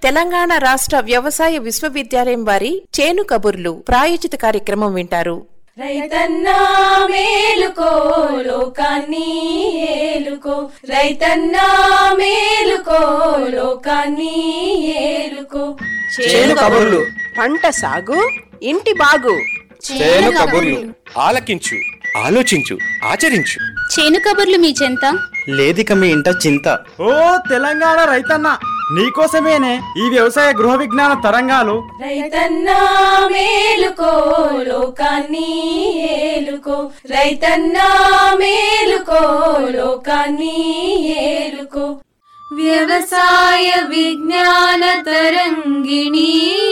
తెలంగాణ రాష్ట్ర వ్యవసాయ విశ్వవిద్యాలయం వారి చేను కబుర్లు ప్రాయోజిత కార్యక్రమం వింటారు రైతన్నా మేలుకో లోకాన్ని ఏలుకో రైతన్నా మేలుకో లోకాన్ని ఏలుకో చేను కబుర్లు పంట సాగు ఇంటి బాగు చేను కబుర్లు ఆలకించు ఆలోచించు ఆచరించు చేను కబుర్లు మీ చెంత లేదిక మీ ఇంట చింత ఓ తెలంగాణ రైతన్న నీకోసమేనే ఈ వ్యవసాయ గృహ విజ్ఞాన తరంగాలు రైతన్నా మేలుకో లోకాన్ని ఏలుకో రైతన్నా మేలుకో లోకాన్ని ఏలుకో వ్యవసాయ విజ్ఞాన తరంగిణి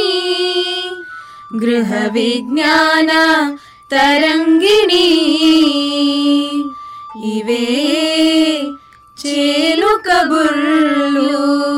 గృహ విజ్ఞాన తరంగిణి ఇవే చేలు కబుర్లు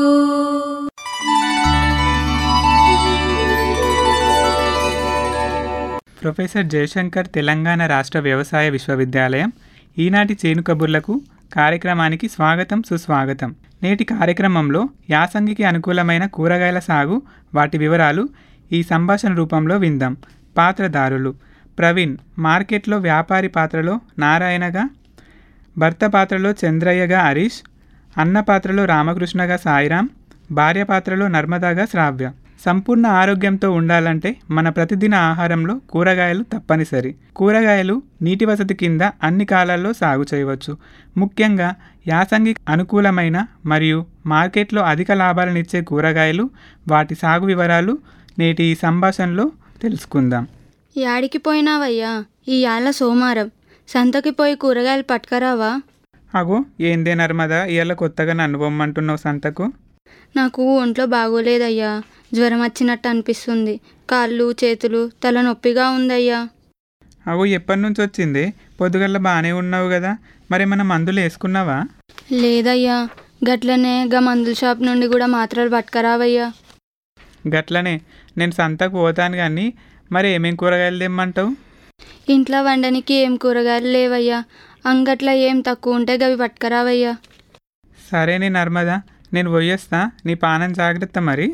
ప్రొఫెసర్ జయశంకర్ తెలంగాణ రాష్ట్ర వ్యవసాయ విశ్వవిద్యాలయం ఈనాటి చేను కబుర్లకు కార్యక్రమానికి స్వాగతం సుస్వాగతం నేటి కార్యక్రమంలో యాసంగికి అనుకూలమైన కూరగాయల సాగు వాటి వివరాలు ఈ సంభాషణ రూపంలో విందాం పాత్రదారులు ప్రవీణ్ మార్కెట్లో వ్యాపారి పాత్రలో నారాయణగా భర్త పాత్రలో చంద్రయ్యగా హరీష్ అన్న పాత్రలో రామకృష్ణగా సాయిరాం భార్య పాత్రలో నర్మదాగా శ్రావ్య సంపూర్ణ ఆరోగ్యంతో ఉండాలంటే మన ప్రతిదిన ఆహారంలో కూరగాయలు తప్పనిసరి కూరగాయలు నీటి వసతి కింద అన్ని కాలాల్లో సాగు చేయవచ్చు ముఖ్యంగా యాసంగి అనుకూలమైన మరియు మార్కెట్లో అధిక లాభాలనిచ్చే కూరగాయలు వాటి సాగు వివరాలు నేటి ఈ సంభాషణలో తెలుసుకుందాం యాడికి పోయినావయ్యా ఈ యాళ్ళ సోమారం సంతకి పోయి కూరగాయలు పట్టుకరావా అగో ఏందే నర్మదా ఇవాళ కొత్తగా నన్ను పొమ్మంటున్నావు సంతకు నాకు ఒంట్లో బాగోలేదయ్యా జ్వరం వచ్చినట్టు అనిపిస్తుంది కాళ్ళు చేతులు తల నొప్పిగా ఉందయ్యా అగో ఎప్పటి నుంచి వచ్చింది పొద్దుగల్ల బాగానే ఉన్నావు కదా మరి మన మందులు వేసుకున్నావా లేదయ్యా గట్లనే గా మందుల షాప్ నుండి కూడా మాత్రలు పట్టుకరావయ్యా గట్లనే నేను సంతకు పోతాను కానీ మరి ఏమేం కూరగాయలు తెమ్మంటావు ఇంట్లో వండనికి ఏం కూరగాయలు లేవయ్యా అంగట్లో ఏం తక్కువ ఉంటే గవి పట్టుకరావయ్యా సరేనే నర్మదా నేను పోయేస్తా నీ పానం జాగ్రత్త మరి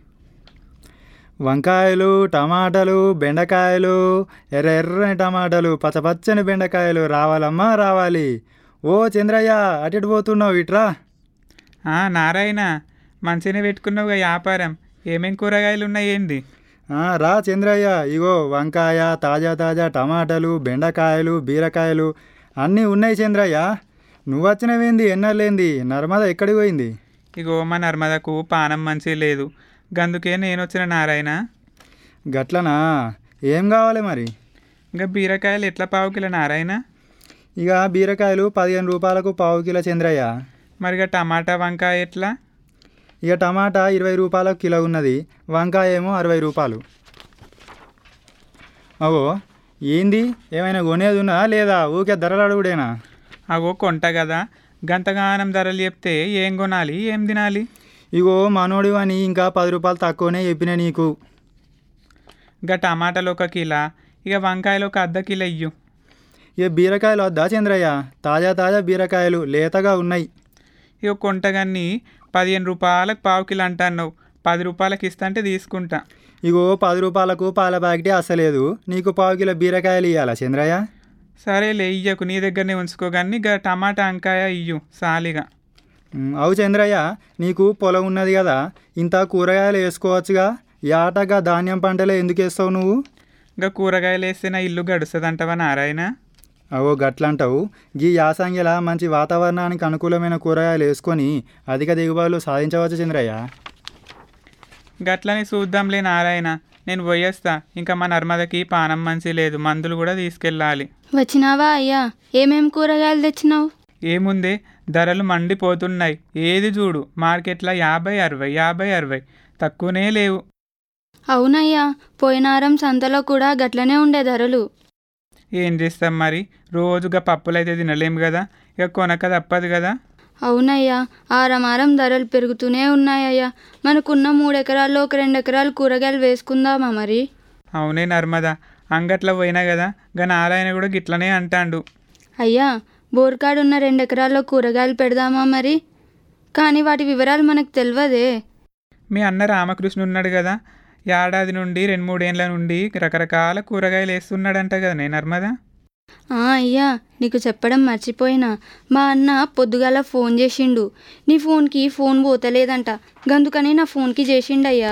వంకాయలు టమాటాలు బెండకాయలు ఎర్ర ఎర్రని టమాటాలు పచ్చపచ్చని బెండకాయలు రావాలమ్మా రావాలి ఓ చంద్రయ్య అటు పోతున్నావు ఇట్రా ఆ, నారాయణ మంచిగానే పెట్టుకున్నావుగా వ్యాపారం ఏమేం కూరగాయలు ఉన్నాయి ఏంది ఆ, రా చంద్రయ్య ఇగో వంకాయ తాజా తాజా టమాటాలు బెండకాయలు బీరకాయలు అన్నీ ఉన్నాయి చంద్రయ్య నువ్వు వచ్చినవేంది ఎన్నర్లేంది నర్మద ఎక్కడికి పోయింది ఇగో మా నర్మదకు పానం మంచి లేదు గందుకే నేను వచ్చిన నారాయణ గట్లనా ఏం కావాలి మరి ఇంకా బీరకాయలు ఎట్లా పావు కిలో నారాయణ ఇక బీరకాయలు పదిహేను రూపాయలకు పావు కిలో చంద్రయ్య మరిగా టమాటా వంకాయ ఎట్లా ఇక టమాటా ఇరవై రూపాయలకు కిలో ఉన్నది వంకాయ ఏమో అరవై రూపాయలు అవో ఏంది ఏమైనా కొనేది ఉన్నా లేదా ఊకే ధరలు అడుగుడేనా అగో కొంట కదా గంతగానం ధరలు చెప్తే ఏం కొనాలి ఏం తినాలి ఇగో మనోడు అని ఇంకా పది రూపాయలు తక్కువనే చెప్పిన నీకు ఇంకా టమాటాలు ఒక కిలో ఇక వంకాయలు ఒక అర్ధ కిలో ఇయ్యు ఇక బీరకాయలు వద్దా చంద్రయ్య తాజా తాజా బీరకాయలు లేతగా ఉన్నాయి ఇక కొంటగాన్ని పదిహేను రూపాయలకు పావు కిలో అంటున్నావు పది రూపాయలకి ఇస్తా అంటే తీసుకుంటా ఇగో పది రూపాయలకు పాల ప్యాకెటే అస్సలేదు నీకు పావు కిలో బీరకాయలు ఇవ్వాలా చంద్రయ్య సరేలే ఇయ్యకు నీ దగ్గరనే ఉంచుకోగాని ఇక టమాటా వంకాయ ఇయ్యు సాలిగా ఉమ్, అవు చంద్రయ్య నీకు పొలం ఉన్నది కదా ఇంత కూరగాయలు వేసుకోవచ్చుగా యాటగా ధాన్యం పంటలే ఎందుకు వేస్తావు నువ్వు ఇంకా కూరగాయలు వేస్తే నా ఇల్లు గడుస్తుందంటవా నారాయణ అవో గట్లంటావు గీ యాసంగిల మంచి వాతావరణానికి అనుకూలమైన కూరగాయలు వేసుకొని అధిక దిగుబడులు సాధించవచ్చు చంద్రయ్య గట్లని చూద్దాంలే నారాయణ నేను పోయేస్తా ఇంకా మా నర్మదకి పానం మంచి లేదు మందులు కూడా తీసుకెళ్ళాలి వచ్చినావా అయ్యా ఏమేం కూరగాయలు తెచ్చినావు ఏముందే ధరలు మండిపోతున్నాయి ఏది చూడు మార్కెట్లో యాభై అరవై యాభై అరవై తక్కువనే లేవు అవునయ్యా పోయినారం సంతలో కూడా గట్లనే ఉండే ధరలు ఏం చేస్తాం మరి రోజుగా పప్పులైతే తినలేం కదా ఇక కొనక తప్పదు కదా అవునయ్యా ఆరమారం ధరలు పెరుగుతూనే ఉన్నాయ్యా మనకున్న మూడు ఎకరాల్లో ఒక రెండు ఎకరాలు కూరగాయలు వేసుకుందామా మరి అవునే నర్మదా అంగట్లో పోయినా కదా గా నారాయణ కూడా గిట్లనే అంటాండు అయ్యా బోర్కాడున్న రెండు ఎకరాల్లో కూరగాయలు పెడదామా మరి కానీ వాటి వివరాలు మనకు తెలియదే మీ అన్న రామకృష్ణ ఉన్నాడు కదా ఏడాది నుండి రెండు మూడేళ్ల నుండి రకరకాల కూరగాయలు వేస్తున్నాడంట కదా నేను నర్మదా ఆ అయ్యా నీకు చెప్పడం మర్చిపోయినా మా అన్న పొద్దుగాల ఫోన్ చేసిండు నీ ఫోన్కి ఫోన్ పోతలేదంట గందుకని నా ఫోన్కి చేసిండయ్యా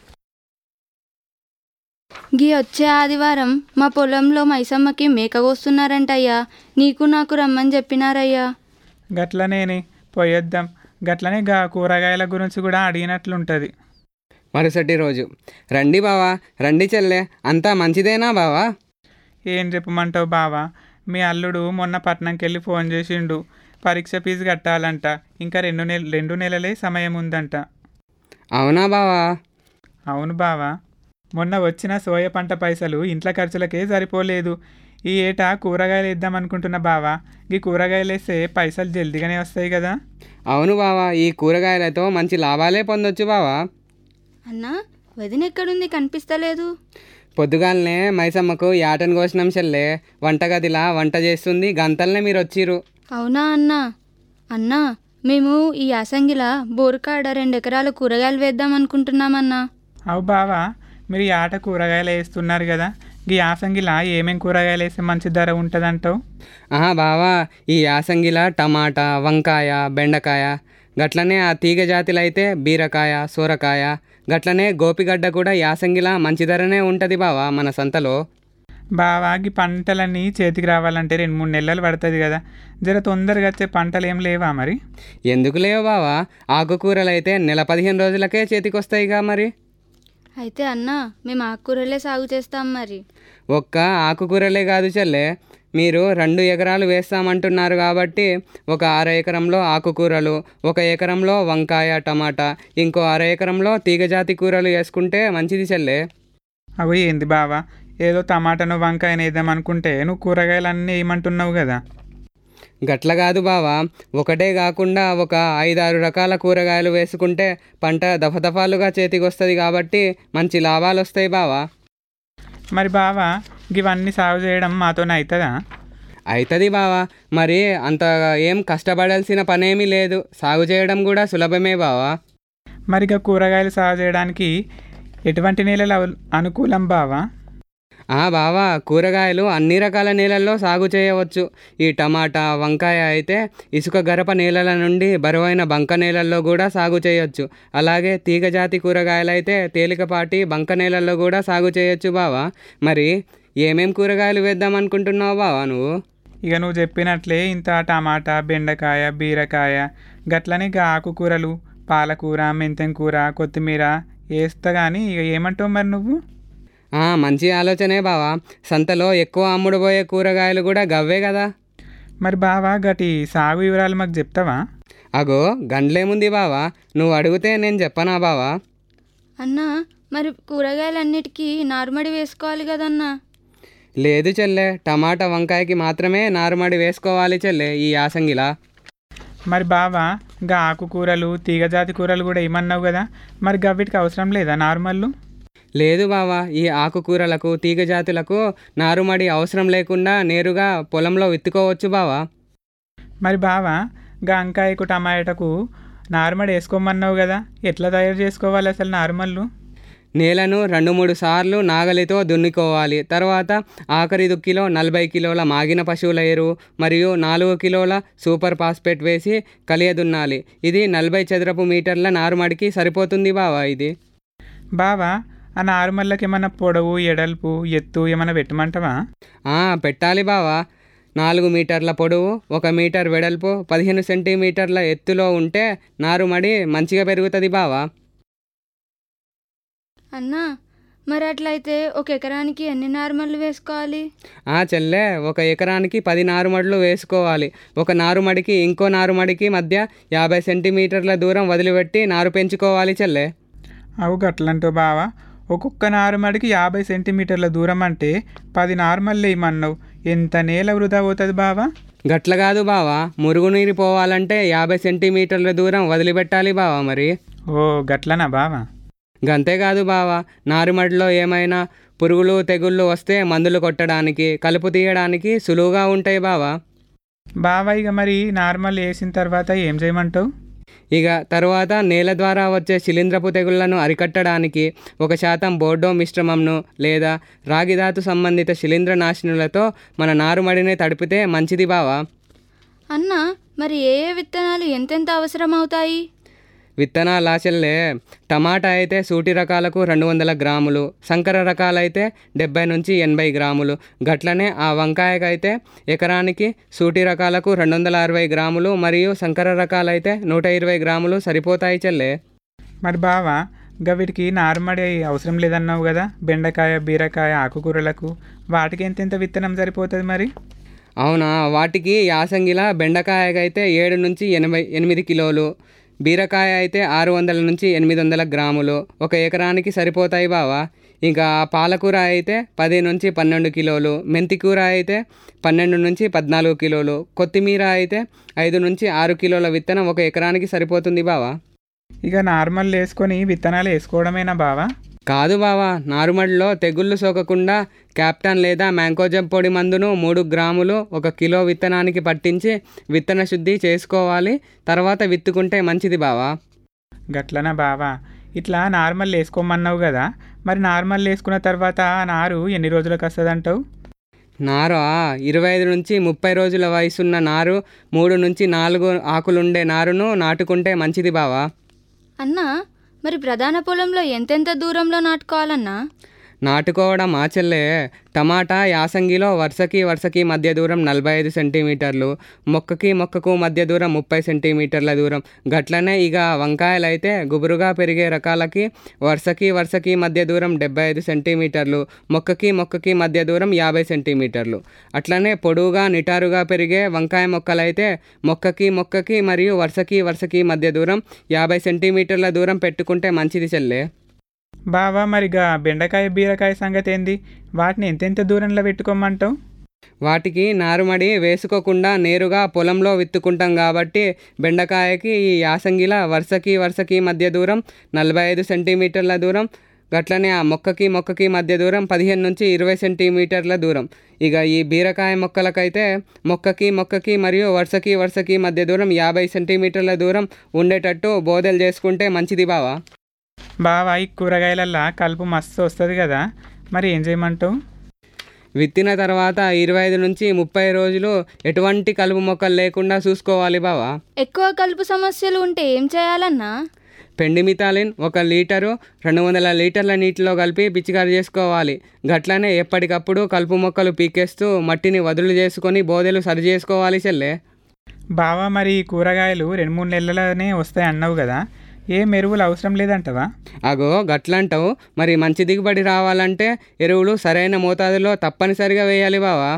గీ వచ్చే ఆదివారం మా పొలంలో మైసమ్మకి మేక కోస్తున్నారంట అయ్యా నీకు నాకు రమ్మని చెప్పినారయ్యా గట్లనేని పోయొద్దాం గట్లనే గా కూరగాయల గురించి కూడా అడిగినట్లుంటుంది మరుసటి రోజు రండి బావా రండి చెల్లె అంతా మంచిదేనా బావా ఏం చెప్పమంటావు బావా మీ అల్లుడు మొన్న పట్నంకి వెళ్ళి ఫోన్ చేసిండు పరీక్ష ఫీజు కట్టాలంట ఇంకా రెండు నెల రెండు నెలలే సమయం ఉందంట అవునా బావా అవును బావా మొన్న వచ్చిన సోయ పంట పైసలు ఇంట్లో ఖర్చులకే సరిపోలేదు ఈ ఏటా కూరగాయలు వేద్దాం అనుకుంటున్నా బావా ఈ కూరగాయలు వేస్తే పైసలు జల్దిగానే వస్తాయి కదా అవును బావా ఈ కూరగాయలతో మంచి లాభాలే పొందొచ్చు బావా అన్నా వదిన ఎక్కడుంది కనిపిస్తలేదు పొద్దుగాలనే మైసమ్మకు యాటను కోసినాం చెల్లె వంటగదిలా వంట చేస్తుంది గంతలనే మీరు వచ్చిర్రు అవునా అన్నా అన్నా మేము ఈ యాసంగిలా బోరుకాడ రెండు ఎకరాల కూరగాయలు వేద్దాం అనుకుంటున్నామన్నా అవు బావా మీరు ఈ ఆట కూరగాయలు వేస్తున్నారు కదా ఈ యాసంగిలా ఏమేం కూరగాయలు వేస్తే మంచి ధర ఉంటుందంటావు ఆహా బావా ఈ యాసంగిల టమాటా వంకాయ బెండకాయ గట్లనే ఆ తీగ జాతిలో అయితే బీరకాయ సూరకాయ గట్లనే గోపిగడ్డ కూడా యాసంగిలా మంచి ధరనే ఉంటుంది బావా మన సంతలో బావా ఈ పంటలన్నీ చేతికి రావాలంటే రెండు మూడు నెలలు పడుతుంది కదా జర తొందరగా వచ్చే పంటలు ఏం లేవా మరి ఎందుకు లేవు బావా ఆకుకూరలు అయితే నెల పదిహేను రోజులకే చేతికొస్తాయిగా మరి అయితే అన్నా మేము ఆకుకూరలే సాగు చేస్తాం మరి ఒక్క ఆకుకూరలే కాదు చెల్లె మీరు రెండు ఎకరాలు వేస్తామంటున్నారు కాబట్టి ఒక అర ఎకరంలో ఆకుకూరలు ఒక ఎకరంలో వంకాయ టమాటా ఇంకో అర ఎకరంలో తీగజాతి కూరలు వేసుకుంటే మంచిది చెల్లె అవి ఏంది బావా ఏదో టమాటాను వంకాయను వేద్దాం అనుకుంటే నువ్వు కూరగాయలు అన్నీ వేయమంటున్నావు కదా గట్ల కాదు బావా ఒకటే కాకుండా ఒక ఐదారు రకాల కూరగాయలు వేసుకుంటే పంట దఫదఫాలుగా చేతికి వస్తుంది కాబట్టి మంచి లాభాలు వస్తాయి బావా మరి బావా ఇవన్నీ సాగు చేయడం మాతోనే అవుతుందా అవుతుంది బావా మరి అంత ఏం కష్టపడాల్సిన పనేమీ లేదు సాగు చేయడం కూడా సులభమే బావా మరి ఇక కూరగాయలు సాగు చేయడానికి ఎటువంటి నేలలు అవ- అనుకూలం బావా ఆ బావా కూరగాయలు అన్ని రకాల నేలల్లో సాగు చేయవచ్చు ఈ టమాటా వంకాయ అయితే ఇసుక గరప నేలల నుండి బరువైన బంక నేలల్లో కూడా సాగు చేయొచ్చు అలాగే తీగజాతి కూరగాయలు అయితే తేలికపాటి బంక నేలల్లో కూడా సాగు చేయొచ్చు బావా మరి ఏమేం కూరగాయలు వేద్దాం అనుకుంటున్నావు బావా నువ్వు ఇక నువ్వు చెప్పినట్లే ఇంత టమాటా బెండకాయ బీరకాయ గట్లనే ఇక ఆకుకూరలు పాలకూర మెంతెం కూర కొత్తిమీర వేస్తా కానీ ఇక ఏమంటావు మరి నువ్వు ఆ, మంచి ఆలోచనే బావా సంతలో ఎక్కువ అమ్ముడుపోయే కూరగాయలు కూడా గవ్వే కదా మరి బావా గటి సాగు వివరాలు మాకు చెప్తావా అగో గండ్లేముంది బావా నువ్వు అడిగితే నేను చెప్పనా బావా అన్నా మరి కూరగాయలన్నిటికీ నారుమడి వేసుకోవాలి కదన్నా లేదు చెల్లె టమాటా వంకాయకి మాత్రమే నారుమడి వేసుకోవాలి చెల్లె ఈ యాసంగిలా మరి బావా ఇంకా ఆకుకూరలు తీగజాతి కూరలు కూడా ఏమన్నావు కదా మరి గవ్విటికి అవసరం లేదా నార్మల్లు లేదు బావా ఈ ఆకుకూరలకు తీగజాతులకు నారుమడి అవసరం లేకుండా నేరుగా పొలంలో విత్తుకోవచ్చు బావా మరి బావా గా వంకాయకు టమాటాకు నార్మల్ వేసుకోమన్నావు కదా ఎట్లా తయారు చేసుకోవాలి అసలు నార్మల్లు నేలను రెండు మూడు సార్లు నాగలితో దున్నుకోవాలి తర్వాత ఆఖరి దుక్కిలో నలభై కిలోల మాగిన పశువుల ఎరువు మరియు నాలుగు కిలోల సూపర్ ఫాస్ఫేట్ వేసి కలియదున్నాలి ఇది నలభై చదరపు మీటర్ల నారుమడికి సరిపోతుంది బావా ఇది బావా ఆ నార్మల్కి ఏమన్నా పొడవు ఎడల్పు ఎత్తు ఏమన్నా పెట్టమంటావా ఆ, పెట్టాలి బావా నాలుగు మీటర్ల పొడవు ఒక మీటర్ వెడల్పు పదిహేను సెంటీమీటర్ల ఎత్తులో ఉంటే నారుమడి మంచిగా పెరుగుతుంది బావా అన్నా మరి అట్లయితే ఒక ఎకరానికి ఎన్ని నార్మల్లు వేసుకోవాలి ఆ చెల్లె ఒక ఎకరానికి పది నారుమడులు వేసుకోవాలి ఒక నారుమడికి ఇంకో నారుమడికి మధ్య యాభై సెంటీమీటర్ల దూరం వదిలిపెట్టి నారు పెంచుకోవాలి చెల్లె అవు గట్లంటూ బావా ఒక్కొక్క నారుమడికి యాభై సెంటీమీటర్ల దూరం అంటే పది నార్మల్ వేయమన్నావు ఎంత నేల వృధా అవుతుంది బావా గట్ల కాదు బావా మురుగునీరు పోవాలంటే యాభై సెంటీమీటర్ల దూరం వదిలిపెట్టాలి బావా మరి ఓ గట్లనా బావా గంతే కాదు బావా నారుమడిలో ఏమైనా పురుగులు తెగుళ్ళు వస్తే మందులు కొట్టడానికి కలుపు తీయడానికి సులువుగా ఉంటాయి బావా బావా ఇక మరి నార్మల్ వేసిన తర్వాత ఏం చేయమంటావు ఇక తర్వాత నేల ద్వారా వచ్చే శిలీంద్రపు తెగుళ్లను అరికట్టడానికి ఒక శాతం బోర్డో మిశ్రమంను లేదా రాగిధాతు సంబంధిత శిలీంద్ర నాశనులతో మన నారుమడిని తడిపితే మంచిది బావా అన్న మరి ఏ ఏ విత్తనాలు ఎంతెంత అవసరం అవుతాయి విత్తనాల ఆశల్లే టమాటా అయితే సూటి రకాలకు రెండు వందల గ్రాములు సంకర రకాలైతే డెబ్బై నుంచి ఎనభై గ్రాములు గట్లనే ఆ వంకాయకైతే ఎకరానికి సూటి రకాలకు రెండు వందల అరవై గ్రాములు మరియు సంకర రకాలైతే నూట ఇరవై గ్రాములు సరిపోతాయి చెల్లే మరి బావా గవిటికి నారుమడి అవసరం లేదన్నావు కదా బెండకాయ బీరకాయ ఆకుకూరలకు వాటికి ఎంతెంత విత్తనం సరిపోతుంది మరి అవునా వాటికి యాసంగిల బెండకాయకైతే ఏడు నుంచి ఎనభై ఎనిమిది కిలోలు బీరకాయ అయితే ఆరు వందల నుంచి ఎనిమిది వందల గ్రాములు ఒక ఎకరానికి సరిపోతాయి బావా ఇంకా పాలకూర అయితే పది నుంచి పన్నెండు కిలోలు మెంతికూర అయితే పన్నెండు నుంచి పద్నాలుగు కిలోలు కొత్తిమీర అయితే ఐదు నుంచి ఆరు కిలోల విత్తనం ఒక ఎకరానికి సరిపోతుంది బావా ఇక నార్మల్ వేసుకొని విత్తనాలు వేసుకోవడమేనా బావా కాదు బావా నారుమడిలో తెగుళ్ళు సోకకుండా క్యాప్టన్ లేదా మ్యాంకోజబ్ పొడి మందును మూడు గ్రాములు ఒక కిలో విత్తనానికి పట్టించి విత్తన శుద్ధి చేసుకోవాలి తర్వాత విత్తుకుంటే మంచిది బావా గట్లనా బావా ఇట్లా నార్మల్ వేసుకోమన్నావు కదా మరి నార్మల్ వేసుకున్న తర్వాత ఆ నారు ఎన్ని రోజులకు వస్తుంది అంటావు నారు ఇరవై ఐదు నుంచి ముప్పై రోజుల వయసున్న నారు మూడు నుంచి నాలుగు ఆకులుండే నారును నాటుకుంటే మంచిది బావా అన్నా మరి ప్రధాన పొలంలో ఎంతెంత దూరంలో నాటుకోవాలన్నా నాటుకోవడం ఆచల్లే టమాటా యాసంగిలో వరుసకి వరుసకి మధ్య దూరం నలభై ఐదు సెంటీమీటర్లు మొక్కకి మొక్కకు మధ్య దూరం ముప్పై సెంటీమీటర్ల దూరం గట్లనే ఇక వంకాయలు అయితే గుబురుగా పెరిగే రకాలకి వరుసకి వరుసకి మధ్య దూరం డెబ్బై ఐదు సెంటీమీటర్లు మొక్కకి మొక్కకి మధ్య దూరం యాభై సెంటీమీటర్లు అట్లనే పొడవుగా నిటారుగా పెరిగే వంకాయ మొక్కలైతే మొక్కకి మొక్కకి మరియు వరుసకి వరుసకి మధ్య దూరం యాభై సెంటీమీటర్ల దూరం పెట్టుకుంటే మంచిది చెల్లే బావా మరిగా బెండకాయ బీరకాయ సంగతి ఏంది వాటిని ఎంతెంత దూరంలో పెట్టుకోమంటావు వాటికి నారుమడి వేసుకోకుండా నేరుగా పొలంలో విత్తుకుంటాం కాబట్టి బెండకాయకి ఈ యాసంగిల వరుసకి వరుసకి మధ్య దూరం నలభై ఐదు సెంటీమీటర్ల దూరం గట్లనే ఆ మొక్కకి మొక్కకి మధ్య దూరం పదిహేను నుంచి ఇరవై సెంటీమీటర్ల దూరం ఇక ఈ బీరకాయ మొక్కలకైతే మొక్కకి మొక్కకి మరియు వరుసకి వరుసకి మధ్య దూరం యాభై సెంటీమీటర్ల దూరం ఉండేటట్టు బోదెలు చేసుకుంటే మంచిది బావా బావా ఈ కూరగాయలల్లో కలుపు మస్తు వస్తుంది కదా మరి ఏం చేయమంటావు విత్తిన తర్వాత ఇరవై ఐదు నుంచి ముప్పై రోజులు ఎటువంటి కలుపు మొక్కలు లేకుండా చూసుకోవాలి బావా ఎక్కువ కలుపు సమస్యలు ఉంటే ఏం చేయాలన్నా పెండిమిథాలిన్ ఒక లీటరు రెండు వందల లీటర్ల నీటిలో కలిపి పిచికారి చేసుకోవాలి గట్లనే ఎప్పటికప్పుడు కలుపు మొక్కలు పీకేస్తూ మట్టిని వదులు చేసుకొని బోదెలు సరి చేసుకోవాలి చెల్లె బావా మరి ఈ కూరగాయలు రెండు మూడు నెలలనే వస్తాయి అన్నావు కదా ఏ ఎరువులు అవసరం లేదంటవా అగో గట్లంటావు మరి మంచి దిగుబడి రావాలంటే ఎరువులు సరైన మోతాదులో తప్పనిసరిగా వేయాలి బావా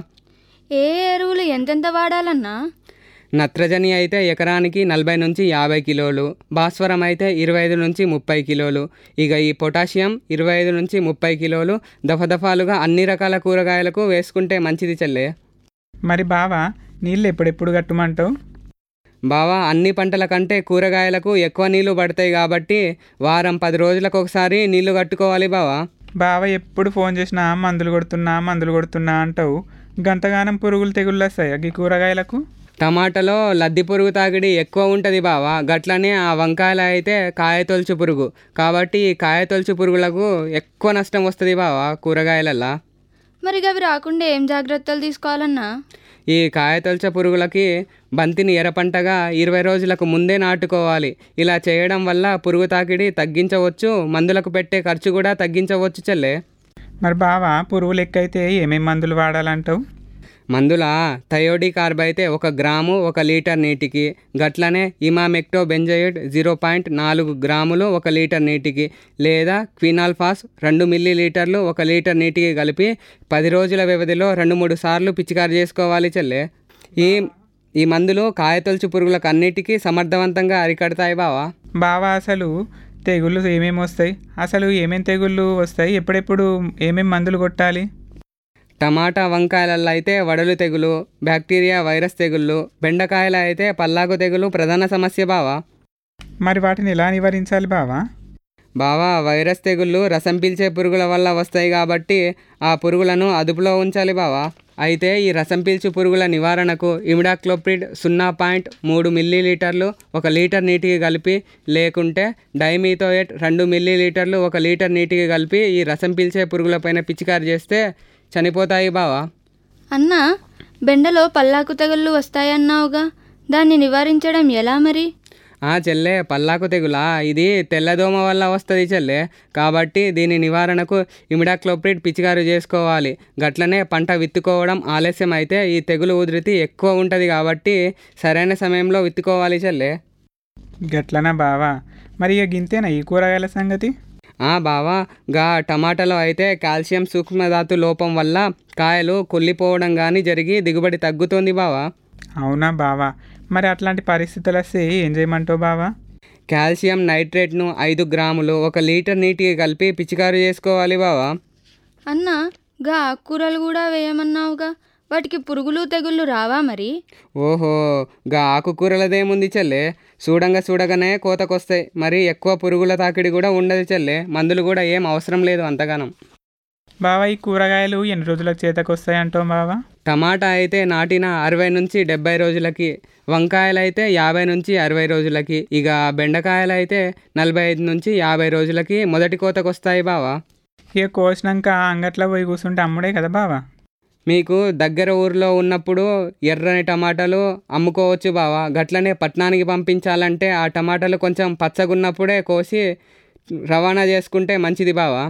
ఏ ఎరువులు ఎంతెంత వాడాలన్నా నత్రజని అయితే ఎకరానికి నలభై నుంచి యాభై కిలోలు భాస్వరం అయితే ఇరవై ఐదు నుంచి ముప్పై కిలోలు ఇక ఈ పొటాషియం ఇరవై ఐదు నుంచి ముప్పై కిలోలు దఫదఫాలుగా అన్ని రకాల కూరగాయలకు వేసుకుంటే మంచిది చెల్లె మరి బావా నీళ్ళు ఎప్పుడెప్పుడు కట్టమంటావు బావా అన్ని పంటల కంటే కూరగాయలకు ఎక్కువ నీళ్లు పడతాయి కాబట్టి వారం పది రోజులకు ఒకసారి నీళ్లు కట్టుకోవాలి బావా బావ ఎప్పుడు ఫోన్ చేసినా మందులు కొడుతున్నా మందులు కొడుతున్నా అంటావు గంతగానం పురుగులు తెగుళ్ళు వస్తాయి ఈ కూరగాయలకు టమాటాలో లద్ది పురుగు తాగిడి ఎక్కువ ఉంటుంది బావా గట్లనే ఆ వంకాయలు అయితే కాయతొలుచు పురుగు కాబట్టి ఈ కాయతొలుచు పురుగులకు ఎక్కువ నష్టం వస్తుంది బావా కూరగాయలల్లా మరి అవి రాకుండా ఏం జాగ్రత్తలు తీసుకోవాలన్నా ఈ కాయతొలచ పురుగులకి బంతిని ఎర్రపంటగా ఇరవై రోజులకు ముందే నాటుకోవాలి ఇలా చేయడం వల్ల పురుగు తాకిడి తగ్గించవచ్చు మందులకు పెట్టే ఖర్చు కూడా తగ్గించవచ్చు చెల్లె మరి బావా పురుగు లెక్క అయితే ఏమేం మందులు వాడాలంటావు మందుల థయోడి కార్బ్ అయితే ఒక గ్రాము ఒక లీటర్ నీటికి గట్లనే ఇమామెక్టో బెంజైడ్ జీరో పాయింట్ నాలుగు గ్రాములు ఒక లీటర్ నీటికి లేదా క్వినాల్ఫాస్ రెండు మిల్లీ లీటర్లు ఒక లీటర్ నీటికి కలిపి పది రోజుల వ్యవధిలో రెండు మూడు సార్లు పిచికారి చేసుకోవాలి చెల్లె ఈ ఈ మందులు కాయతొలుచు పురుగులకు అన్నిటికీ సమర్థవంతంగా అరికడతాయి బావా బావా అసలు తెగుళ్ళు ఏమేమి వస్తాయి అసలు ఏమేమి తెగుళ్ళు వస్తాయి ఎప్పుడెప్పుడు ఏమేమి మందులు కొట్టాలి టమాటా వంకాయలలో అయితే వడలు తెగులు బ్యాక్టీరియా వైరస్ తెగుళ్ళు బెండకాయల అయితే పల్లాకు తెగులు ప్రధాన సమస్య బావా మరి వాటిని ఎలా నివారించాలి బావా బావా వైరస్ తెగుళ్ళు రసం పీల్చే పురుగుల వల్ల వస్తాయి కాబట్టి ఆ పురుగులను అదుపులో ఉంచాలి బావా అయితే ఈ రసం పీల్చు పురుగుల నివారణకు ఇమిడాక్లోప్రిడ్ సున్నా పాయింట్ మూడు మిల్లీలీటర్లు ఒక లీటర్ నీటికి కలిపి లేకుంటే డైమీథోయేట్ రెండు మిల్లీలీటర్లు ఒక లీటర్ నీటికి కలిపి ఈ రసం పీల్చే పురుగులపైన పిచికారి చేస్తే చనిపోతాయి బావా అన్నా బెండలో పల్లాకు తెగుళ్ళు వస్తాయన్నావుగా దాన్ని నివారించడం ఎలా మరి ఆ చెల్లె పల్లాకు తెగులా ఇది తెల్లదోమ వల్ల వస్తుంది చెల్లె కాబట్టి దీని నివారణకు ఇమిడాక్లోప్రిడ్ పిచికారు చేసుకోవాలి గట్లనే పంట విత్తుకోవడం ఆలస్యం అయితే ఈ తెగులు ఉధృతి ఎక్కువ ఉంటుంది కాబట్టి సరైన సమయంలో విత్తుకోవాలి చెల్లె గట్లనా బావా మరి ఇక గింతేనా ఈ కూరగాయల సంగతి ఆ బావా గా టమాటాలో అయితే కాల్షియం సూక్ష్మధాతు లోపం వల్ల కాయలు కుళ్ళిపోవడం కానీ జరిగి దిగుబడి తగ్గుతోంది బావా అవునా బావా మరి అట్లాంటి పరిస్థితులు వస్తే ఏం చేయమంటావు బావా కాల్షియం నైట్రేట్ను ఐదు గ్రాములు ఒక లీటర్ నీటికి కలిపి పిచికారు చేసుకోవాలి బావా అన్నా గా ఆకుకూరలు కూడా వేయమన్నావుగా వాటికి పురుగులు తెగుళ్ళు రావా మరి ఓహో గా ఆకుకూరలదేముంది చెల్లె చూడంగా చూడగానే కోతకొస్తాయి మరి ఎక్కువ పురుగుల తాకిడి కూడా ఉండదు చెల్లె మందులు కూడా ఏం అవసరం లేదు అంతగానం బావా ఈ కూరగాయలు ఎన్ని రోజులకు చేతకు వస్తాయంటావు బావా టమాటా అయితే నాటిన అరవై నుంచి డెబ్బై రోజులకి వంకాయలు అయితే యాభై నుంచి అరవై రోజులకి ఇక బెండకాయలు అయితే నలభై ఐదు నుంచి యాభై రోజులకి మొదటి కోతకు వస్తాయి బావా ఇక కోసినాక అంగట్లో పోయి కూర్చుంటే అమ్ముడే కదా బావా మీకు దగ్గర ఊర్లో ఉన్నప్పుడు ఎర్రని టమాటాలు అమ్ముకోవచ్చు బావా గట్లనే పట్టణానికి పంపించాలంటే ఆ టమాటాలు కొంచెం పచ్చగున్నప్పుడే కోసి రవాణా చేసుకుంటే మంచిది బావా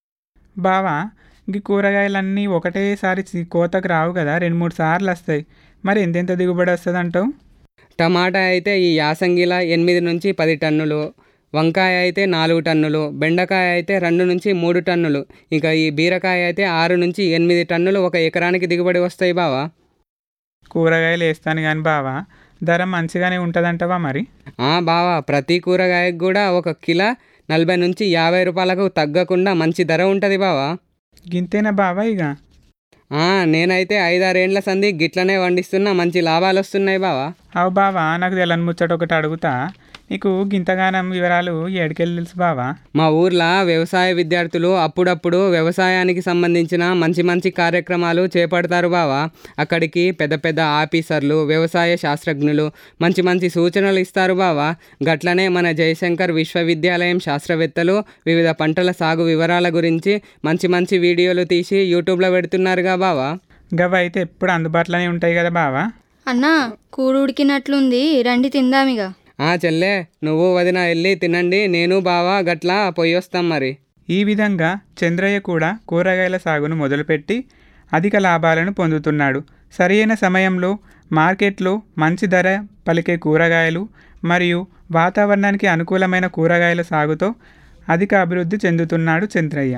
బావా ఈ కూరగాయలన్నీ ఒకటేసారి చి- కోతకు రావు కదా రెండు మూడు సార్లు వస్తాయి మరి ఎంతెంత దిగుబడి వస్తుంది అంటావు టమాటా అయితే ఈ యాసంగిల ఎనిమిది నుంచి పది టన్నులు వంకాయ అయితే నాలుగు టన్నులు బెండకాయ అయితే రెండు నుంచి మూడు టన్నులు ఇక ఈ బీరకాయ అయితే ఆరు నుంచి ఎనిమిది టన్నులు ఒక ఎకరానికి దిగుబడి వస్తాయి బావా కూరగాయలు వేస్తాను కానీ బావా ధర మంచిగానే ఉంటుందంటవా మరి ఆ బావా ప్రతి కూరగాయకు కూడా ఒక కిలో నలభై నుంచి యాభై రూపాయలకు తగ్గకుండా మంచి ధర ఉంటుంది బావా గింతేనా బావా ఇక ఆ, నేనైతే ఐదారేండ్ల సంది గిట్లనే వండిస్తున్నా మంచి లాభాలు వస్తున్నాయి బావా అవు బావా నాకు తెలని ముచ్చట ఒకటి అడుగుతా నీకు గింతగానం వివరాలు ఏడికెళ్ళి తెలుసు బావా మా ఊర్లో వ్యవసాయ విద్యార్థులు అప్పుడప్పుడు వ్యవసాయానికి సంబంధించిన మంచి మంచి కార్యక్రమాలు చేపడతారు బావా అక్కడికి పెద్ద పెద్ద ఆఫీసర్లు వ్యవసాయ శాస్త్రజ్ఞులు మంచి మంచి సూచనలు ఇస్తారు బావా గట్లనే మన జయశంకర్ విశ్వవిద్యాలయం శాస్త్రవేత్తలు వివిధ పంటల సాగు వివరాల గురించి మంచి మంచి వీడియోలు తీసి యూట్యూబ్లో పెడుతున్నారుగా బావా గవ అయితే ఎప్పుడు అందుబాటులోనే ఉంటాయి కదా బావా అన్నా కూడు ఉడికినట్లుంది రండి తిందామిగా ఆ చెల్లె నువ్వు వదిన వెళ్ళి తినండి నేను బావా గట్లా పొయ్యొస్తాం మరి ఈ విధంగా చంద్రయ్య కూడా కూరగాయల సాగును మొదలుపెట్టి అధిక లాభాలను పొందుతున్నాడు సరైన సమయంలో మార్కెట్లో మంచి ధర పలికే కూరగాయలు మరియు వాతావరణానికి అనుకూలమైన కూరగాయల సాగుతో అధిక అభివృద్ధి చెందుతున్నాడు చంద్రయ్య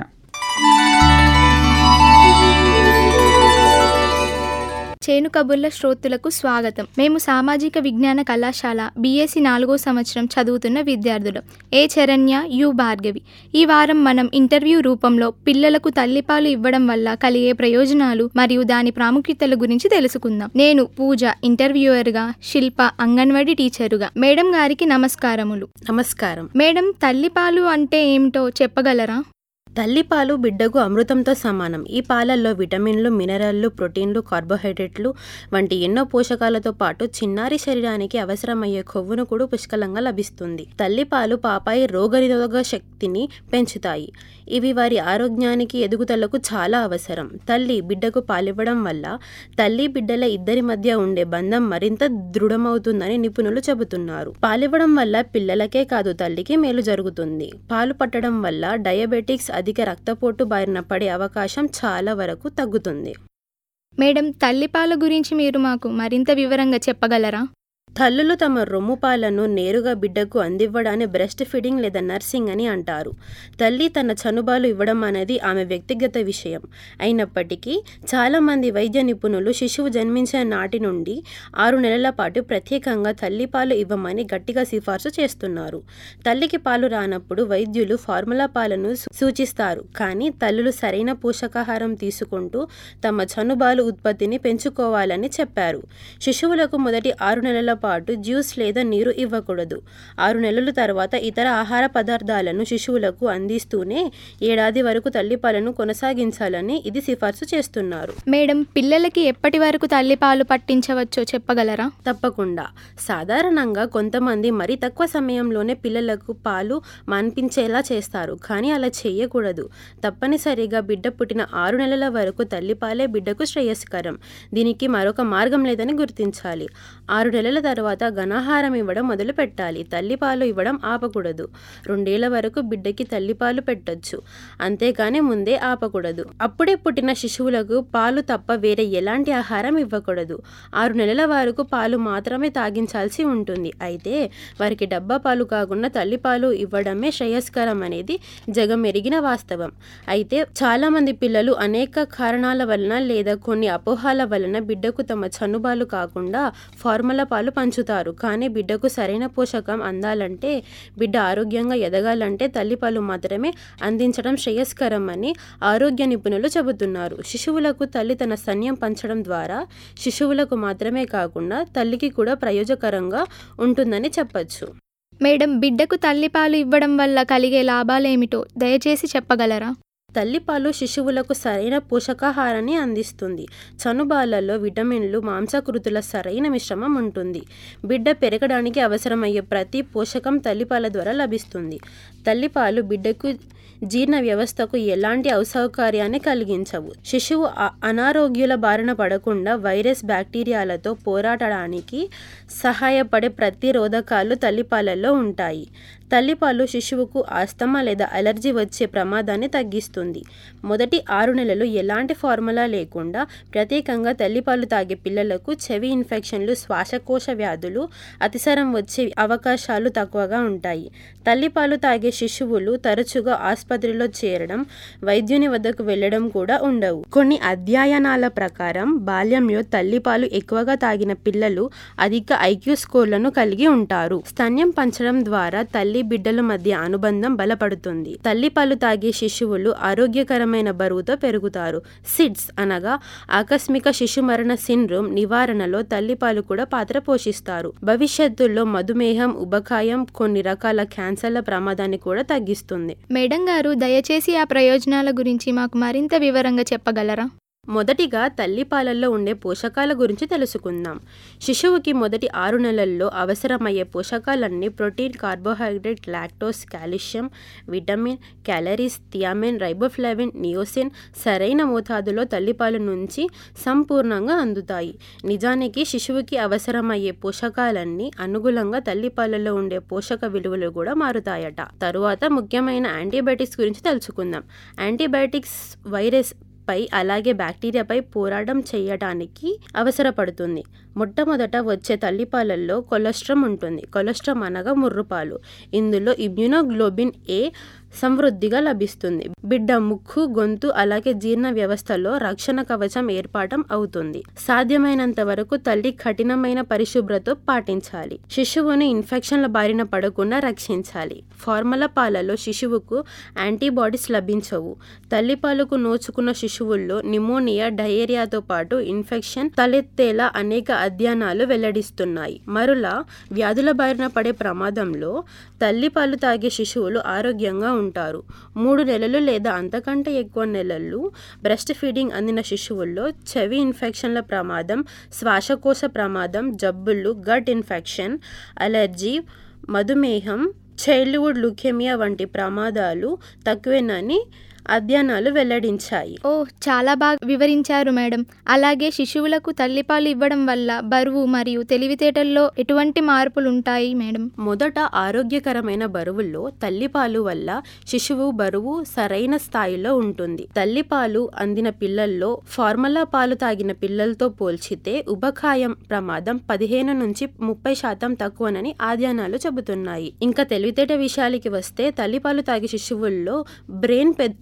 చేను కబుర్ల శ్రోతులకు స్వాగతం మేము సామాజిక విజ్ఞాన కళాశాల బీఎస్సీ నాలుగో సంవత్సరం చదువుతున్న విద్యార్థులం ఏ చరణ్య యు భార్గవి ఈ వారం మనం ఇంటర్వ్యూ రూపంలో పిల్లలకు తల్లిపాలు ఇవ్వడం వల్ల కలిగే ప్రయోజనాలు మరియు దాని ప్రాముఖ్యతల గురించి తెలుసుకుందాం నేను పూజ ఇంటర్వ్యూయర్గా శిల్ప అంగన్వాడీ టీచరుగా మేడం గారికి నమస్కారములు నమస్కారం మేడం తల్లిపాలు అంటే ఏమిటో చెప్పగలరా తల్లిపాలు బిడ్డకు అమృతంతో సమానం ఈ పాలల్లో విటమిన్లు మినరల్లు ప్రోటీన్లు కార్బోహైడ్రేట్లు వంటి ఎన్నో పోషకాలతో పాటు చిన్నారి శరీరానికి అవసరమయ్యే కొవ్వును కూడా పుష్కలంగా లభిస్తుంది తల్లిపాలు పాపాయి రోగనిరోధక శక్తిని పెంచుతాయి ఇవి వారి ఆరోగ్యానికి ఎదుగుదలకు చాలా అవసరం తల్లి బిడ్డకు పాలివ్వడం వల్ల తల్లి బిడ్డల ఇద్దరి మధ్య ఉండే బంధం మరింత దృఢమవుతుందని నిపుణులు చెబుతున్నారు పాలివ్వడం వల్ల పిల్లలకే కాదు తల్లికి మేలు జరుగుతుంది పాలు పట్టడం వల్ల డయాబెటిక్స్ అధిక రక్తపోటు బారిన పడే అవకాశం చాలా వరకు తగ్గుతుంది మేడం తల్లిపాల గురించి మీరు మాకు మరింత వివరంగా చెప్పగలరా తల్లులు తమ రొమ్ము పాలను నేరుగా బిడ్డకు అందివ్వడాన్ని బ్రెస్ట్ ఫీడింగ్ లేదా నర్సింగ్ అని అంటారు తల్లి తన చనుబాలు ఇవ్వడం అనేది ఆమె వ్యక్తిగత విషయం అయినప్పటికీ చాలామంది వైద్య నిపుణులు శిశువు జన్మించిన నాటి నుండి ఆరు నెలల పాటు ప్రత్యేకంగా తల్లిపాలు ఇవ్వమని గట్టిగా సిఫార్సు చేస్తున్నారు తల్లికి పాలు రానప్పుడు వైద్యులు ఫార్ములా పాలను సు- సూచిస్తారు కానీ తల్లులు సరైన పోషకాహారం తీసుకుంటూ తమ చనుబాలు ఉత్పత్తిని పెంచుకోవాలని చెప్పారు శిశువులకు మొదటి ఆరు నెలల నెలల పాటు జ్యూస్ లేదా నీరు ఇవ్వకూడదు ఆరు నెలల తర్వాత ఇతర ఆహార పదార్థాలను శిశువులకు అందిస్తూనే ఏడాది వరకు తల్లిపాలను కొనసాగించాలని ఇది సిఫార్సు చేస్తున్నారు మేడం పిల్లలకి ఎప్పటి వరకు తల్లిపాలు పట్టించవచ్చో చెప్పగలరా తప్పకుండా సాధారణంగా కొంతమంది మరి తక్కువ సమయంలోనే పిల్లలకు పాలు మాన్పించేలా చేస్తారు కానీ అలా చేయకూడదు తప్పనిసరిగా బిడ్డ పుట్టిన ఆరు నెలల వరకు తల్లిపాలే బిడ్డకు శ్రేయస్కరం దీనికి మరొక మార్గం లేదని గుర్తించాలి ఆరు నెలల తర్వాత ఘనాహారం ఇవ్వడం మొదలు పెట్టాలి తల్లిపాలు ఇవ్వడం ఆపకూడదు రెండేళ్ల వరకు బిడ్డకి తల్లిపాలు పెట్టొచ్చు అంతేకాని ముందే ఆపకూడదు అప్పుడే పుట్టిన శిశువులకు పాలు తప్ప వేరే ఎలాంటి ఆహారం ఇవ్వకూడదు ఆరు నెలల వరకు పాలు మాత్రమే తాగించాల్సి ఉంటుంది అయితే వారికి డబ్బా పాలు కాకుండా తల్లిపాలు ఇవ్వడమే శ్రేయస్కరం అనేది జగమెరిగిన వాస్తవం అయితే చాలామంది పిల్లలు అనేక కారణాల వలన లేదా కొన్ని అపోహాల వలన బిడ్డకు తమ చనుబాలు కాకుండా ఫార్ములా పాలు పంచుతారు కానీ బిడ్డకు సరైన పోషకం అందాలంటే బిడ్డ ఆరోగ్యంగా ఎదగాలంటే తల్లిపాలు మాత్రమే అందించడం శ్రేయస్కరం అని ఆరోగ్య నిపుణులు చెబుతున్నారు శిశువులకు తల్లి తన స్తన్యం పంచడం ద్వారా శిశువులకు మాత్రమే కాకుండా తల్లికి కూడా ప్రయోజకరంగా ఉంటుందని చెప్పచ్చు మేడం బిడ్డకు తల్లిపాలు ఇవ్వడం వల్ల కలిగే లాభాలేమిటో దయచేసి చెప్పగలరా తల్లిపాలు శిశువులకు సరైన పోషకాహారాన్ని అందిస్తుంది చనుబాలలో విటమిన్లు మాంసకృతుల సరైన మిశ్రమం ఉంటుంది బిడ్డ పెరగడానికి అవసరమయ్యే ప్రతి పోషకం తల్లిపాల ద్వారా లభిస్తుంది తల్లిపాలు బిడ్డకు జీర్ణ వ్యవస్థకు ఎలాంటి అసౌకర్యాన్ని కలిగించవు శిశువు అ- అనారోగ్యాల బారిన పడకుండా వైరస్ బ్యాక్టీరియాలతో పోరాడడానికి సహాయపడే ప్రతిరోధకాలు తల్లిపాలలో ఉంటాయి తల్లిపాలు శిశువుకు ఆస్తమా లేదా అలర్జీ వచ్చే ప్రమాదాన్ని తగ్గిస్తుంది మొదటి ఆరు నెలలు ఎలాంటి ఫార్ములా లేకుండా ప్రత్యేకంగా తల్లిపాలు తాగే పిల్లలకు చెవి ఇన్ఫెక్షన్లు శ్వాసకోశ వ్యాధులు అతిసరం వచ్చే అవకాశాలు తక్కువగా ఉంటాయి తల్లిపాలు తాగే శిశువులు తరచుగా ఆసుపత్రిలో చేరడం వైద్యుని వద్దకు వెళ్ళడం కూడా ఉండవు కొన్ని అధ్యయనాల ప్రకారం బాల్యంలో తల్లిపాలు ఎక్కువగా తాగిన పిల్లలు అధిక ఐక్యూ స్కోర్లను కలిగి ఉంటారు స్తన్యం పంచడం ద్వారా తల్లి బిడ్డల మధ్య అనుబంధం బలపడుతుంది తల్లిపాలు తాగే శిశువులు ఆరోగ్యకరమైన బరువుతో పెరుగుతారు సిడ్స్ అనగా ఆకస్మిక శిశు మరణ సిండ్రోమ్ నివారణలో తల్లిపాలు కూడా పాత్ర పోషిస్తారు భవిష్యత్తులో మధుమేహం ఉబకాయం కొన్ని రకాల క్యాన్సర్ల ప్రమాదాన్ని కూడా తగ్గిస్తుంది మేడం గారు దయచేసి ఆ ప్రయోజనాల గురించి మాకు మరింత వివరంగా చెప్పగలరా మొదటిగా తల్లిపాలల్లో ఉండే పోషకాల గురించి తెలుసుకుందాం శిశువుకి మొదటి ఆరు నెలల్లో అవసరమయ్యే పోషకాలన్నీ protein carbohydrate lactose calcium vitamin calories thiamine riboflavin niacin సరైన మోతాదులో తల్లిపాల నుంచి సంపూర్ణంగా అందుతాయి నిజానికి శిశువుకి అవసరమయ్యే పోషకాలన్నీ అనుగుణంగా తల్లిపాలలో ఉండే పోషక విలువలు కూడా మారుతాయట తరువాత ముఖ్యమైన యాంటీబయాటిక్స్ గురించి తెలుసుకుందాం యాంటీబయాటిక్స్ వైరస్ పై అలాగే బ్యాక్టీరియాపై పోరాటం చేయడానికి అవసరపడుతుంది మొట్టమొదట వచ్చే తల్లిపాలల్లో కొలెస్ట్రామ్ ఉంటుంది కొలెస్ట్రామ్ అనగా ముర్రుపాలు ఇందులో ఇమ్యూనోగ్లోబిన్ ఏ సమృద్ధిగా లభిస్తుంది బిడ్డ ముక్కు గొంతు అలాగే జీర్ణ వ్యవస్థలో రక్షణ కవచం ఏర్పాటం అవుతుంది సాధ్యమైనంత వరకు తల్లి కఠినమైన పరిశుభ్రత పాటించాలి శిశువుని ఇన్ఫెక్షన్ల బారిన పడకుండా రక్షించాలి ఫార్ములా పాలలో శిశువుకు యాంటీబాడీస్ లభించవు తల్లిపాలకు నోచుకున్న శిశువుల్లో నిమోనియా డయేరియాతో పాటు ఇన్ఫెక్షన్ తలెత్తేలా అనేక అధ్యయనాలు వెల్లడిస్తున్నాయి మరులా వ్యాధుల బారిన పడే ప్రమాదంలో తల్లిపాలు తాగే శిశువులు ఆరోగ్యంగా ఉంటారు మూడు నెలలు లేదా అంతకంటే ఎక్కువ నెలలు బ్రెస్ట్ ఫీడింగ్ అందిన శిశువుల్లో చెవి ఇన్ఫెక్షన్ల ప్రమాదం శ్వాసకోశ ప్రమాదం జబ్బులు గట్ ఇన్ఫెక్షన్ అలర్జీ మధుమేహం చైల్డ్హుడ్ లుకేమియా వంటి ప్రమాదాలు తక్కువేనని అధ్యయనాలు వెల్లడించాయి ఓ చాలా బాగా వివరించారు మేడం అలాగే శిశువులకు తల్లిపాలు ఇవ్వడం వల్ల బరువు మరియు తెలివితేటల్లో ఎటువంటి మార్పులు ఉంటాయి మేడం మొదట ఆరోగ్యకరమైన బరువుల్లో తల్లిపాలు వల్ల శిశువు బరువు సరైన స్థాయిలో ఉంటుంది తల్లిపాలు అందిన పిల్లల్లో ఫార్ములా పాలు తాగిన పిల్లలతో పోల్చితే ఉబకాయం ప్రమాదం పదిహేను నుంచి ముప్పై శాతం తక్కువనని అధ్యయనాలు చెబుతున్నాయి ఇంకా తెలివితేట విషయాలకి వస్తే తల్లిపాలు తాగే శిశువుల్లో బ్రెయిన్ పె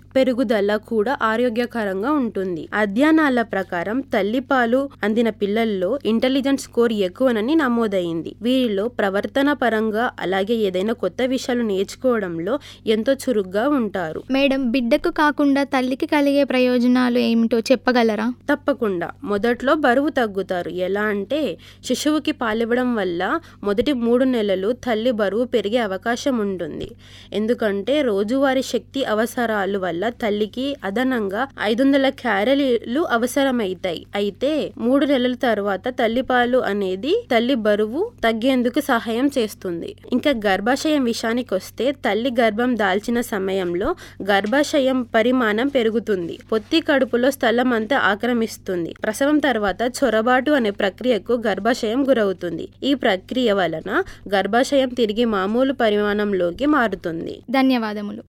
పెరుగుదల కూడా ఆరోగ్యకరంగా ఉంటుంది అధ్యయనాల ప్రకారం తల్లిపాలు అందిన పిల్లల్లో ఇంటెలిజెన్స్ స్కోర్ ఎక్కువనని నమోదైంది వీరిలో ప్రవర్తన పరంగా అలాగే ఏదైనా కొత్త విషయాలు నేర్చుకోవడంలో ఎంతో చురుగ్గా ఉంటారు మేడం బిడ్డకు కాకుండా తల్లికి కలిగే ప్రయోజనాలు ఏమిటో చెప్పగలరా తప్పకుండా మొదట్లో బరువు తగ్గుతారు ఎలా అంటే శిశువుకి పాలివ్వడం వల్ల మొదటి మూడు నెలలు తల్లి బరువు పెరిగే అవకాశం ఉంటుంది ఎందుకంటే రోజువారీ శక్తి అవసరాలు వల్ల తల్లికి అదనంగా ఐదు వందల క్యాలరీలు అవసరమైతాయి అయితే మూడు నెలల తర్వాత తల్లిపాలు అనేది తల్లి బరువు తగ్గేందుకు సహాయం చేస్తుంది ఇంకా గర్భాశయం విషయానికి వస్తే తల్లి గర్భం దాల్చిన సమయంలో గర్భాశయం పరిమాణం పెరుగుతుంది పొత్తి కడుపులో స్థలం అంతా ఆక్రమిస్తుంది ప్రసవం తర్వాత చొరబాటు అనే ప్రక్రియకు గర్భాశయం గురవుతుంది ఈ ప్రక్రియ వలన గర్భాశయం తిరిగి మామూలు పరిమాణంలోకి మారుతుంది ధన్యవాదములు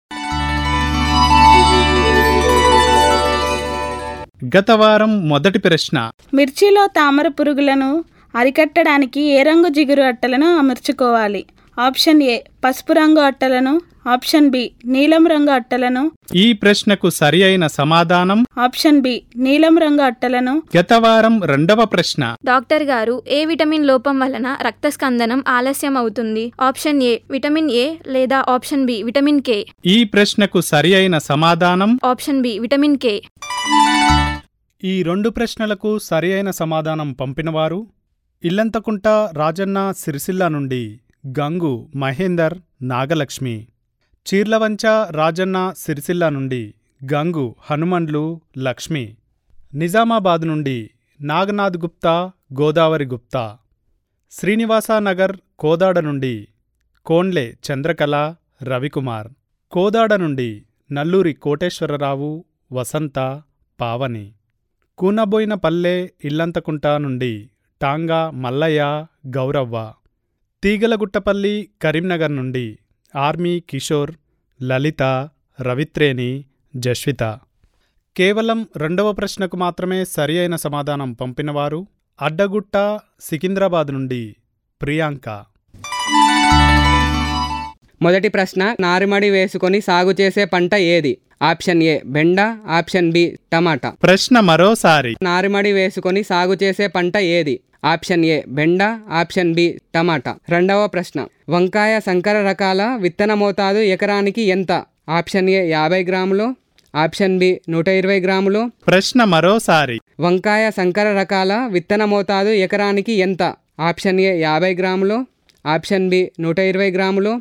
గత వారం మొదటి ప్రశ్న మిర్చిలో తామర పురుగులను అరికట్టడానికి ఏ రంగు జిగురు అట్టలను అమర్చుకోవాలి ఆప్షన్ ఏ పసుపు రంగు అట్టలను ఆప్షన్ బి నీలం రంగు అట్టలను ఈ ప్రశ్నకు సరి అయిన సమాధానం ఆప్షన్ బి నీలం రంగు అట్టలను గత వారం రెండవ ప్రశ్న డాక్టర్ గారు ఏ విటమిన్ లోపం వలన రక్తస్కందనం ఆలస్యం అవుతుంది ఆప్షన్ ఏ విటమిన్ ఏ లేదా ఆప్షన్ బి విటమిన్ కే ఈ ప్రశ్నకు సరి అయిన సమాధానం ఆప్షన్ బి విటమిన్ కే ఈ రెండు ప్రశ్నలకు సరి అయిన సమాధానం పంపినవారు ఇల్లంతకుంట రాజన్న సిరిసిల్ల నుండి గంగు మహేందర్ నాగలక్ష్మి చీర్లవంచ రాజన్న సిరిసిల్ల నుండి గంగు హనుమండ్లు లక్ష్మి నిజామాబాద్ నుండి నాగనాథ్ గుప్తా గోదావరి గుప్తా శ్రీనివాసానగర్ కోదాడ నుండి కోండ్లే చంద్రకళ రవికుమార్ కోదాడ నుండి నల్లూరి కోటేశ్వరరావు వసంత పావని కూనబోయిన పల్లె ఇల్లంతకుంట నుండి టాంగా మల్లయ్య గౌరవ్వ తీగలగుట్టపల్లి కరీంనగర్ నుండి ఆర్మీ కిషోర్ లలిత రవిత్రేణి జస్విత కేవలం రెండవ ప్రశ్నకు మాత్రమే సరి అయిన సమాధానం పంపినవారు అడ్డగుట్ట సికింద్రాబాద్ నుండి ప్రియాంక మొదటి ప్రశ్న నారుమడి వేసుకొని సాగు చేసే పంట ఏది ఆప్షన్ ఏ బెండ ఆప్షన్ బి టమాటా ప్రశ్న మరోసారి నారుమడి వేసుకొని సాగు చేసే పంట ఏది ఆప్షన్ ఏ బెండ ఆప్షన్ బి టమాటా రెండవ ప్రశ్న వంకాయ సంకర రకాల విత్తన మోతాదు ఎకరానికి ఎంత ఆప్షన్ ఏ యాభై గ్రాములు ఆప్షన్ బి నూట ఇరవై గ్రాములు ప్రశ్న మరోసారి వంకాయ సంకర రకాల విత్తన మోతాదు ఎకరానికి ఎంత ఆప్షన్ ఏ యాభై గ్రాములు ఆప్షన్ బి నూట ఇరవై గ్రాములు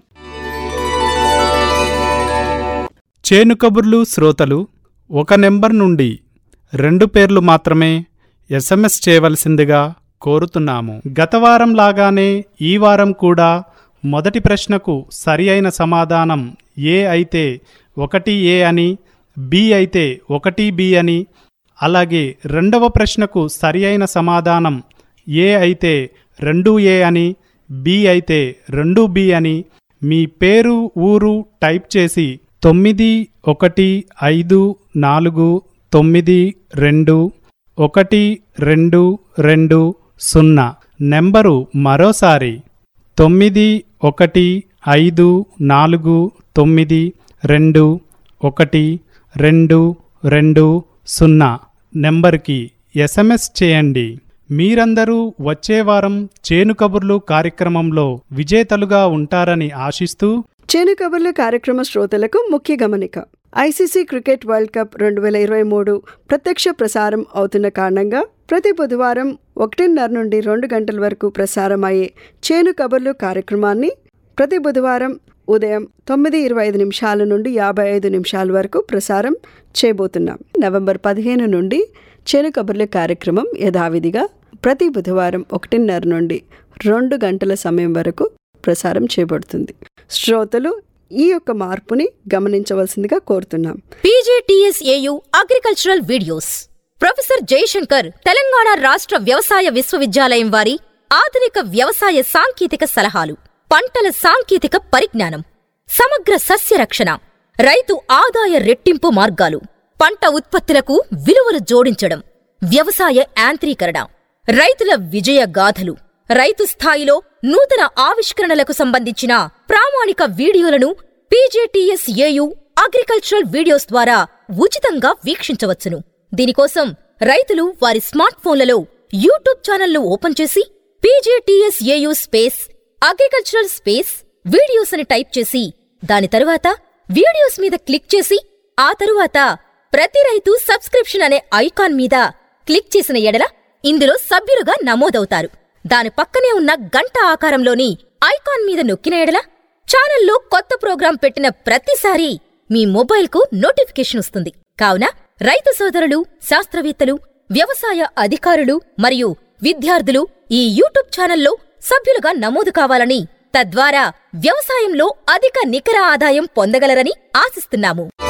చేను కబుర్లు శ్రోతలు ఒక నెంబర్ నుండి రెండు పేర్లు మాత్రమే ఎస్ఎంఎస్ చేయవలసిందిగా కోరుతున్నాము గత వారం లాగానే ఈ వారం కూడా మొదటి ప్రశ్నకు సరి అయిన సమాధానం ఏ అయితే ఒకటి ఏ అని బి అయితే ఒకటి బి అని అలాగే రెండవ ప్రశ్నకు సరి అయిన సమాధానం ఏ అయితే రెండు ఏ అని బి అయితే రెండు బి అని మీ పేరు ఊరు టైప్ చేసి తొమ్మిది ఒకటి ఐదు నాలుగు తొమ్మిది రెండు ఒకటి రెండు రెండు సున్నా నెంబరు మరోసారి తొమ్మిది ఒకటి ఐదు నాలుగు తొమ్మిది రెండు ఒకటి రెండు రెండు సున్నా నెంబర్కి ఎస్ఎంఎస్ చేయండి మీరందరూ వచ్చే వారం చేను కబుర్లు కార్యక్రమంలో విజేతలుగా ఉంటారని ఆశిస్తూ చేను కబుర్లు కార్యక్రమ శ్రోతలకు ముఖ్య గమనిక ఐసీసీ క్రికెట్ వరల్డ్ కప్ రెండు వేల ఇరవై మూడు ప్రత్యక్ష ప్రసారం అవుతున్న కారణంగా ప్రతి బుధవారం ఒకటిన్నర నుండి రెండు గంటల వరకు ప్రసారం అయ్యే చేను కబుర్లు కార్యక్రమాన్ని ప్రతి బుధవారం ఉదయం తొమ్మిది ఇరవై ఐదు నిమిషాల నుండి యాభై ఐదు నిమిషాల వరకు ప్రసారం చేయబోతున్నాం నవంబర్ పదిహేను నుండి చేను కబుర్ల కార్యక్రమం యథావిధిగా ప్రతి బుధవారం ఒకటిన్నర నుండి రెండు గంటల సమయం వరకు ప్రసారం చేయబడుతుంది శ్రోతలు ఈ యొక్క మార్పుని గమనించవలసిందిగా కోరుతున్నాం PJTSAU agricultural videos professor Jayashankar Telangana రాష్ట్ర వ్యవసాయ విశ్వవిద్యాలయం వారి ఆధునిక వ్యవసాయ సాంకేతిక సలహాలు పంటల సాంకేతిక పరిజ్ఞానం సమగ్ర సస్య రక్షణ రైతు ఆదాయ రెట్టింపు మార్గాలు పంట ఉత్పత్తులకు విలువలు జోడించడం వ్యవసాయ యాంత్రీకరణ రైతుల విజయ గాథలు రైతు స్థాయిలో నూతన ఆవిష్కరణలకు సంబంధించిన ప్రామాణిక వీడియోలను పీజేటీఎస్ఏయు అగ్రికల్చరల్ వీడియోస్ ద్వారా ఉచితంగా వీక్షించవచ్చును దీనికోసం రైతులు వారి స్మార్ట్ ఫోన్లలో యూట్యూబ్ ఛానల్ను ఓపెన్ చేసి PJTSAU space agricultural space videos అని టైప్ చేసి దాని తరువాత వీడియోస్ మీద క్లిక్ చేసి ఆ తరువాత ప్రతి రైతు సబ్స్క్రిప్షన్ అనే ఐకాన్ మీద క్లిక్ చేసిన ఎడల ఇందులో సభ్యులుగా నమోదవుతారు దాని పక్కనే ఉన్న గంట ఆకారంలోని ఐకాన్ మీద నొక్కిన ఎడల ఛానల్లో కొత్త ప్రోగ్రాం పెట్టిన ప్రతిసారి మీ మొబైల్కు నోటిఫికేషన్ వస్తుంది కావున రైతు సోదరులు శాస్త్రవేత్తలు వ్యవసాయ అధికారులు మరియు విద్యార్థులు ఈ యూట్యూబ్ ఛానల్లో సభ్యులుగా నమోదు కావాలని తద్వారా వ్యవసాయంలో అధిక నికర ఆదాయం పొందగలరని ఆశిస్తున్నాము